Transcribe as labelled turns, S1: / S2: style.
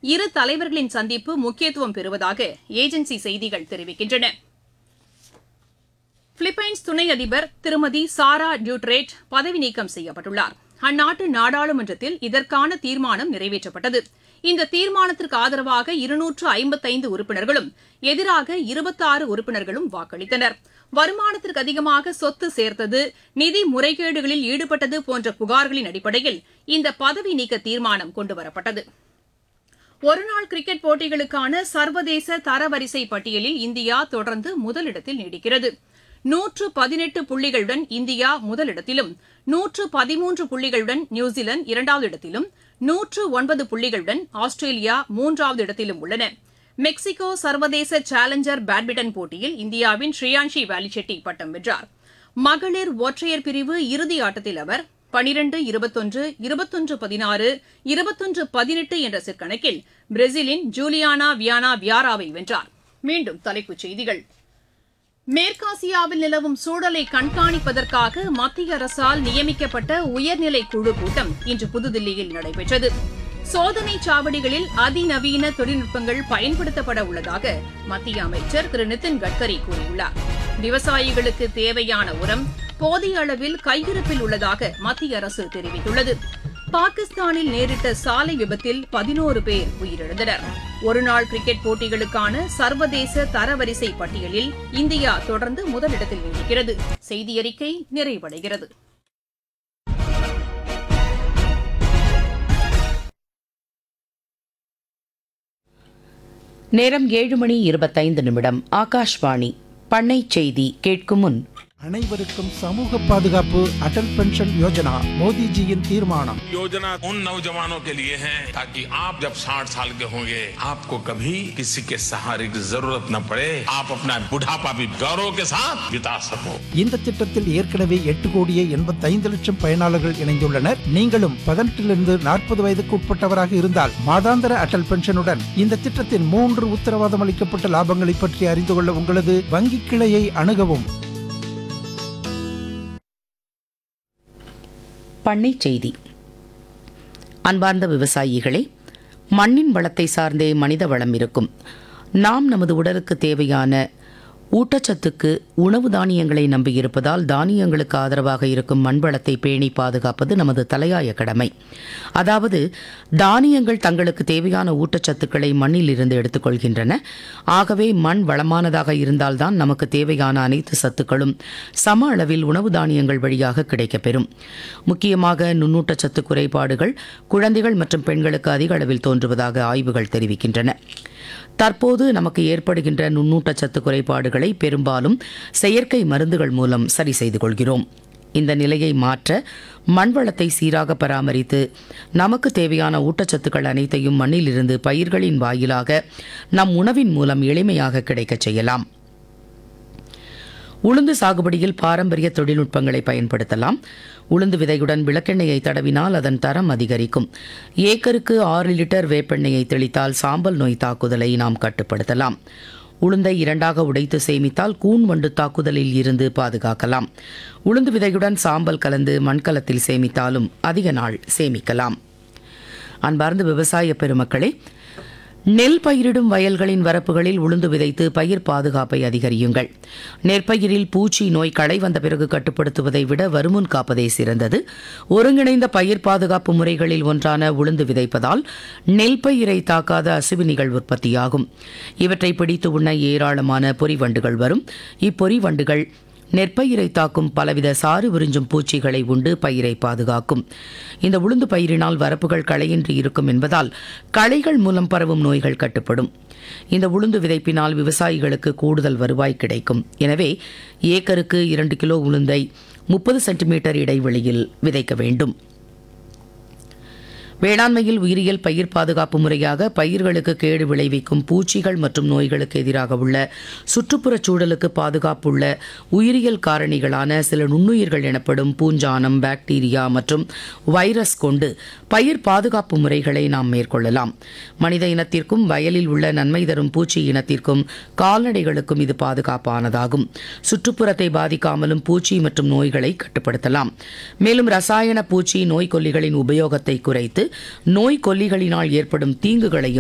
S1: இரு தலைவர்களின் சந்திப்பு முக்கியத்துவம் பெறுவதாக ஏஜென்சி செய்திகள் தெரிவிக்கின்றன பிலிப்பைன்ஸ் துணை அதிபர் திருமதி சாரா டியூட்ரேட் பதவி நீக்கம் செய்யப்பட்டுள்ளார் அந்நாட்டு நாடாளுமன்றத்தில் இதற்கான தீர்மானம் நிறைவேற்றப்பட்டது இந்த தீர்மானத்திற்கு ஆதரவாக இருநூற்று ஐம்பத்தைந்து உறுப்பினர்களும் எதிராக இருபத்தாறு உறுப்பினர்களும் வாக்களித்தனர் வருமானத்திற்கு அதிகமாக சொத்து சேர்த்தது நிதி முறைகேடுகளில் ஈடுபட்டது போன்ற புகார்களின் அடிப்படையில் இந்த பதவி நீக்க தீர்மானம் கொண்டுவரப்பட்டது ஒருநாள் கிரிக்கெட் போட்டிகளுக்கான சர்வதேச தரவரிசை பட்டியலில் இந்தியா தொடர்ந்து முதலிடத்தில் நீடிக்கிறது நூற்று பதினெட்டு புள்ளிகளுடன் இந்தியா முதலிடத்திலும் நூற்று பதிமூன்று புள்ளிகளுடன் நியூசிலாந்து இரண்டாவது இடத்திலும் நூற்று ஒன்பது புள்ளிகளுடன் ஆஸ்திரேலியா மூன்றாவது இடத்திலும் உள்ளன மெக்சிகோ சர்வதேச சேலஞ்சர் பேட்மிண்டன் போட்டியில் இந்தியாவின் ஸ்ரீயான்ஷி வாலிச்செட்டி பட்டம் வென்றார் மகளிர் ஒற்றையர் பிரிவு இறுதி ஆட்டத்தில் அவர் பனிரண்டு இருபத்தொன்று இருபத்தொன்று பதினாறு இருபத்தொன்று பதினெட்டு என்ற செட் கணக்கில் பிரேசிலின் ஜூலியானா வியானா வியாராவை வென்றார் மீண்டும் தலைப்புச் செய்திகள் மேற்காசியாவில் நிலவும் சூழலை கண்காணிப்பதற்காக மத்திய அரசால் நியமிக்கப்பட்ட உயர்நிலை குழு கூட்டம் இன்று புதுதில்லியில் நடைபெற்றது சோதனை சாவடிகளில் அதிநவீன தொழில்நுட்பங்கள் பயன்படுத்தப்பட உள்ளதாக மத்திய அமைச்சர் திரு நிதின் கட்கரி கூறியுள்ளார் விவசாயிகளுக்கு தேவையான உரம் போதிய அளவில் கையிருப்பில் உள்ளதாக மத்திய அரசு தெரிவித்துள்ளது பாகிஸ்தானில் நேரிட்ட சாலை விபத்தில் பதினோரு பேர் உயிரிழந்தனர் ஒருநாள் கிரிக்கெட் போட்டிகளுக்கான சர்வதேச தரவரிசை பட்டியலில் இந்தியா தொடர்ந்து முதலிடத்தில் நீடிக்கிறது செய்தியறிக்கை நிறைவடைகிறது
S2: நேரம் ஏழு மணி இருபத்தைந்து நிமிடம் ஆகாஷ்வாணி பண்ணை செய்தி கேட்கும் முன்
S3: அனைவருக்கும் சமூக பாதுகாப்பு அடல் பென்ஷன் யோஜனா மோடிஜியின் தீர்மானம்
S4: योजना उन नौजवानों के लिए है ताकि आप जब 60 साल के होंगे आपको कभी किसी के सहारे की जरूरत न पड़े आप अपना बुढ़ापा भी गौरव के साथ बिता सको
S3: இந்த திட்டத்தில் ஏற்கனவே எட்டு கோடியே எண்பத்தைந்து லட்சம் பயனாளர்கள் இணைந்துள்ளனர் நீங்களும் பதினெட்டிலிருந்து நாற்பது வயதுக்கு உட்பட்டவராக இருந்தால் மாதாந்திர அடல் பென்ஷனுடன் இந்த திட்டத்தின் மூன்று உத்தரவாதம் அளிக்கப்பட்ட லாபங்களை பற்றி அறிந்து கொள்ள உங்களது வங்கி கிளையை அணுகவும்
S2: பண்ணை செய்தி அன்பார்ந்த விவசாயிகளே மண்ணின் வளத்தை சார்ந்தே மனித வளம் இருக்கும் நாம் நமது உடலுக்கு தேவையான ஊட்டச்சத்துக்கு உணவு தானியங்களை நம்பியிருப்பதால் தானியங்களுக்கு ஆதரவாக இருக்கும் மண் வளத்தை பேணி பாதுகாப்பது நமது தலையாய கடமை அதாவது தானியங்கள் தங்களுக்கு தேவையான ஊட்டச்சத்துக்களை மண்ணில் இருந்து எடுத்துக்கொள்கின்றன ஆகவே மண் வளமானதாக இருந்தால்தான் நமக்கு தேவையான அனைத்து சத்துக்களும் சம அளவில் உணவு தானியங்கள் வழியாக கிடைக்கப்பெறும் முக்கியமாக நுண்ணூட்டச்சத்து குறைபாடுகள் குழந்தைகள் மற்றும் பெண்களுக்கு அதிக அளவில் தோன்றுவதாக ஆய்வுகள் தெரிவிக்கின்றன தற்போது நமக்கு ஏற்படுகின்ற நுண்ணூட்டச்சத்து குறைபாடுகளை பெரும்பாலும் செயற்கை மருந்துகள் மூலம் சரி செய்து கொள்கிறோம் இந்த நிலையை மாற்ற மண் வளத்தை சீராக பராமரித்து நமக்கு தேவையான ஊட்டச்சத்துக்கள் அனைத்தையும் மண்ணிலிருந்து பயிர்களின் வாயிலாக நம் உணவின் மூலம் எளிமையாக கிடைக்கச் செய்யலாம் உளுந்து சாகுபடியில் பாரம்பரிய தொழில்நுட்பங்களை பயன்படுத்தலாம் உளுந்து விதையுடன் விளக்கெண்ணெயை தடவினால் அதன் தரம் அதிகரிக்கும் ஏக்கருக்கு ஆறு லிட்டர் வேப்பெண்ணெயை தெளித்தால் சாம்பல் நோய் தாக்குதலை நாம் கட்டுப்படுத்தலாம் உளுந்தை இரண்டாக உடைத்து சேமித்தால் கூன் வண்டு தாக்குதலில் இருந்து பாதுகாக்கலாம் உளுந்து விதையுடன் சாம்பல் கலந்து மண்கலத்தில் சேமித்தாலும் அதிக நாள் சேமிக்கலாம் அன்பார்ந்த விவசாய பெருமக்களே நெல் பயிரிடும் வயல்களின் வரப்புகளில் உளுந்து விதைத்து பயிர் பாதுகாப்பை அதிகரியுங்கள் நெற்பயிரில் பூச்சி நோய் களை வந்த பிறகு கட்டுப்படுத்துவதை விட வருமுன் காப்பதே சிறந்தது ஒருங்கிணைந்த பயிர் பாதுகாப்பு முறைகளில் ஒன்றான உளுந்து விதைப்பதால் நெல் பயிரை தாக்காத அசுவினிகள் உற்பத்தியாகும் இவற்றை பிடித்து உண்ண ஏராளமான பொறிவண்டுகள் வரும் இப்பொறிவண்டுகள் நெற்பயிரை தாக்கும் பலவித சாறு விரிஞ்சும் பூச்சிகளை உண்டு பயிரை பாதுகாக்கும் இந்த உளுந்து பயிரினால் வரப்புகள் களையின்றி இருக்கும் என்பதால் களைகள் மூலம் பரவும் நோய்கள் கட்டுப்படும் இந்த உளுந்து விதைப்பினால் விவசாயிகளுக்கு கூடுதல் வருவாய் கிடைக்கும் எனவே ஏக்கருக்கு இரண்டு கிலோ உளுந்தை முப்பது சென்டிமீட்டர் இடைவெளியில் விதைக்க வேண்டும் வேளாண்மையில் உயிரியல் பயிர் பாதுகாப்பு முறையாக பயிர்களுக்கு கேடு விளைவிக்கும் பூச்சிகள் மற்றும் நோய்களுக்கு எதிராக உள்ள சுற்றுப்புறச் சூழலுக்கு பாதுகாப்புள்ள உயிரியல் காரணிகளான சில நுண்ணுயிர்கள் எனப்படும் பூஞ்சானம் பாக்டீரியா மற்றும் வைரஸ் கொண்டு பயிர் பாதுகாப்பு முறைகளை நாம் மேற்கொள்ளலாம் மனித இனத்திற்கும் வயலில் உள்ள நன்மை தரும் பூச்சி இனத்திற்கும் கால்நடைகளுக்கும் இது பாதுகாப்பானதாகும் சுற்றுப்புறத்தை பாதிக்காமலும் பூச்சி மற்றும் நோய்களை கட்டுப்படுத்தலாம் மேலும் ரசாயன பூச்சி நோய்க்கொல்லிகளின் உபயோகத்தை குறைத்து நோய் கொல்லிகளினால் ஏற்படும் தீங்குகளையும்